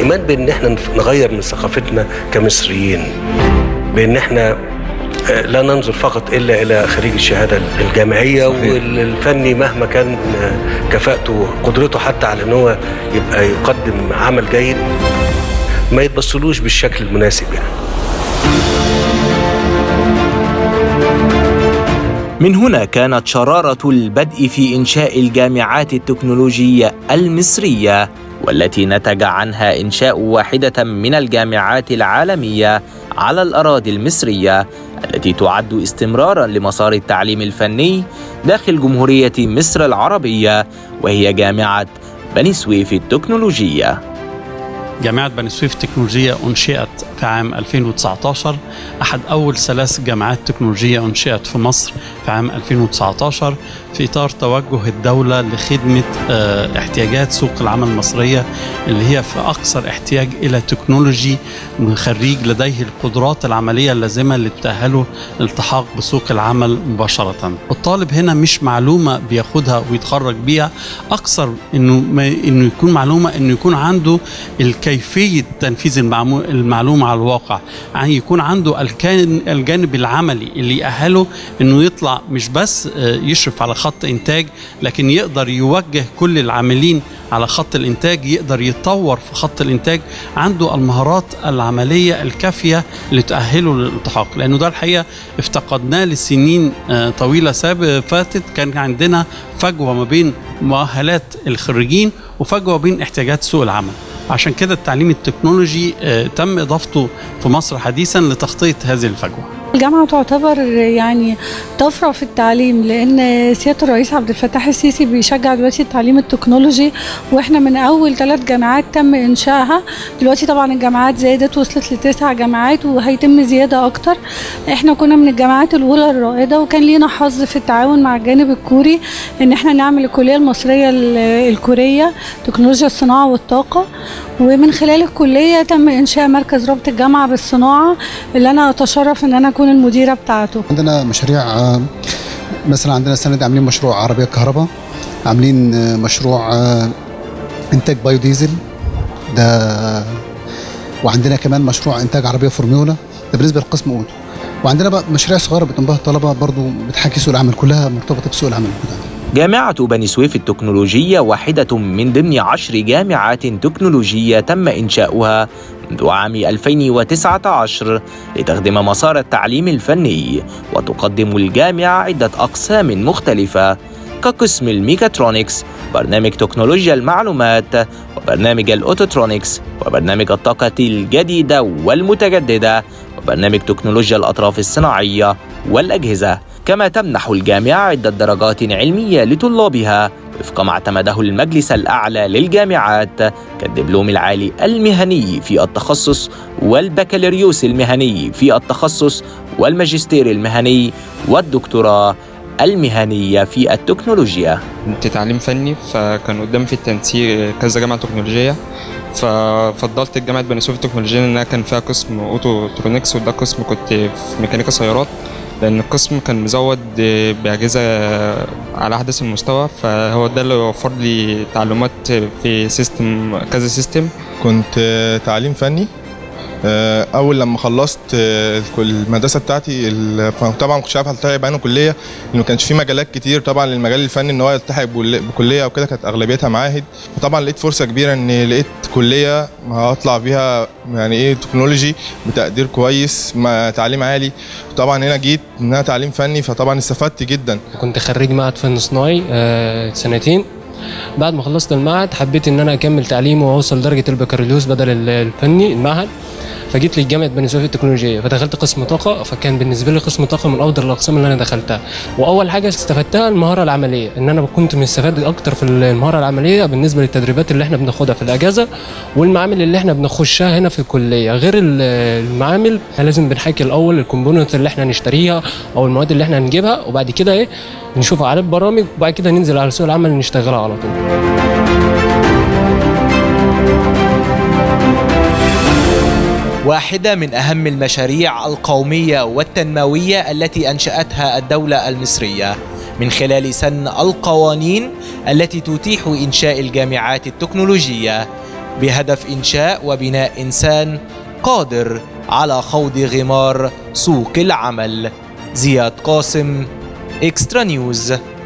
كمان بان احنا نغير من ثقافتنا كمصريين بان احنا لا ننظر فقط الا الى خريج الشهاده الجامعيه والفني مهما كان كفاءته وقدرته حتى على ان هو يبقى يقدم عمل جيد ما يتبصلوش بالشكل المناسب يعني من هنا كانت شرارة البدء في إنشاء الجامعات التكنولوجية المصرية والتي نتج عنها إنشاء واحدة من الجامعات العالمية على الأراضي المصرية التي تعد استمرارا لمسار التعليم الفني داخل جمهورية مصر العربية وهي جامعة بني سويف التكنولوجية جامعة بني سويف التكنولوجية أنشئت في عام 2019 أحد أول ثلاث جامعات تكنولوجية أنشئت في مصر في عام 2019 في إطار توجه الدولة لخدمة احتياجات سوق العمل المصرية اللي هي في أكثر احتياج إلى تكنولوجي من خريج لديه القدرات العملية اللازمة اللي تأهله للالتحاق بسوق العمل مباشرة الطالب هنا مش معلومة بياخدها ويتخرج بيها أكثر إنه ما إنه يكون معلومة إنه يكون عنده الكيفية تنفيذ المعلومة على الواقع يعني يكون عنده الجانب العملي اللي يأهله إنه يطلع مش بس يشرف على خط إنتاج لكن يقدر يوجه كل العاملين على خط الإنتاج يقدر يتطور في خط الإنتاج عنده المهارات العملية الكافية اللي تأهله للالتحاق لأنه ده الحقيقة افتقدناه لسنين طويلة فاتت كان عندنا فجوة ما بين مؤهلات الخريجين وفجوة بين احتياجات سوق العمل عشان كده التعليم التكنولوجي تم إضافته في مصر حديثا لتخطيط هذه الفجوة الجامعة تعتبر يعني طفرة في التعليم لأن سيادة الرئيس عبد الفتاح السيسي بيشجع دلوقتي التعليم التكنولوجي وإحنا من أول ثلاث جامعات تم إنشائها دلوقتي طبعا الجامعات زادت وصلت لتسع جامعات وهيتم زيادة أكتر إحنا كنا من الجامعات الأولى الرائدة وكان لينا حظ في التعاون مع الجانب الكوري إن إحنا نعمل الكلية المصرية الكورية تكنولوجيا الصناعة والطاقة ومن خلال الكلية تم إنشاء مركز ربط الجامعة بالصناعة اللي أنا أتشرف إن أنا أكون المديرة بتاعته عندنا مشاريع مثلا عندنا السنة دي عاملين مشروع عربية كهرباء عاملين مشروع إنتاج بايو ديزل ده وعندنا كمان مشروع إنتاج عربية فورميولا ده بالنسبة للقسم أولى وعندنا بقى مشاريع صغيرة بتقوم بها الطلبة برضو بتحاكي سوق العمل كلها مرتبطة بسوق العمل جامعة بني سويف التكنولوجية واحدة من ضمن عشر جامعات تكنولوجية تم إنشاؤها منذ عام 2019 لتخدم مسار التعليم الفني وتقدم الجامعة عدة أقسام مختلفة كقسم الميكاترونكس برنامج تكنولوجيا المعلومات وبرنامج الأوتوترونكس وبرنامج الطاقة الجديدة والمتجددة وبرنامج تكنولوجيا الأطراف الصناعية والأجهزة كما تمنح الجامعة عدة درجات علمية لطلابها وفق ما اعتمده المجلس الأعلى للجامعات كالدبلوم العالي المهني في التخصص والبكالوريوس المهني في التخصص والماجستير المهني والدكتوراه المهنية في التكنولوجيا كنت تعليم فني فكان قدامي في التنسيق كذا جامعة تكنولوجية ففضلت جامعة بني سويف التكنولوجية لأنها كان فيها قسم أوتوترونكس وده قسم كنت في ميكانيكا سيارات لأن القسم كان مزود بأجهزة على أحدث المستوى فهو ده اللي وفر لي تعلمات في سيستم كذا سيستم كنت تعليم فني اول لما خلصت المدرسه بتاعتي طبعا ما كنتش عارف التحق بأنه كليه انه ما كانش في مجالات كتير طبعا للمجال الفني ان هو يلتحق بكليه او كده كانت اغلبيتها معاهد وطبعا لقيت فرصه كبيره ان لقيت كليه هطلع فيها يعني ايه تكنولوجي بتقدير كويس مع تعليم عالي طبعا هنا جيت انها تعليم فني فطبعا استفدت جدا كنت خريج معهد فن صناعي سنتين بعد ما خلصت المعهد حبيت ان انا اكمل تعليمي واوصل لدرجه البكالوريوس بدل الفني المعهد فجيت لي جامعه بني سويف التكنولوجيه فدخلت قسم طاقه فكان بالنسبه لي قسم طاقه من افضل الاقسام اللي انا دخلتها واول حاجه استفدتها المهاره العمليه ان انا كنت مستفاد اكتر في المهاره العمليه بالنسبه للتدريبات اللي احنا بناخدها في الاجازه والمعامل اللي احنا بنخشها هنا في الكليه غير المعامل لازم بنحكي الاول الكومبوننت اللي احنا هنشتريها او المواد اللي احنا هنجيبها وبعد كده ايه نشوف على البرامج وبعد كده ننزل على سوق العمل نشتغلها على طول واحدة من أهم المشاريع القومية والتنموية التي أنشأتها الدولة المصرية من خلال سن القوانين التي تتيح إنشاء الجامعات التكنولوجية بهدف إنشاء وبناء إنسان قادر على خوض غمار سوق العمل زياد قاسم إكسترا نيوز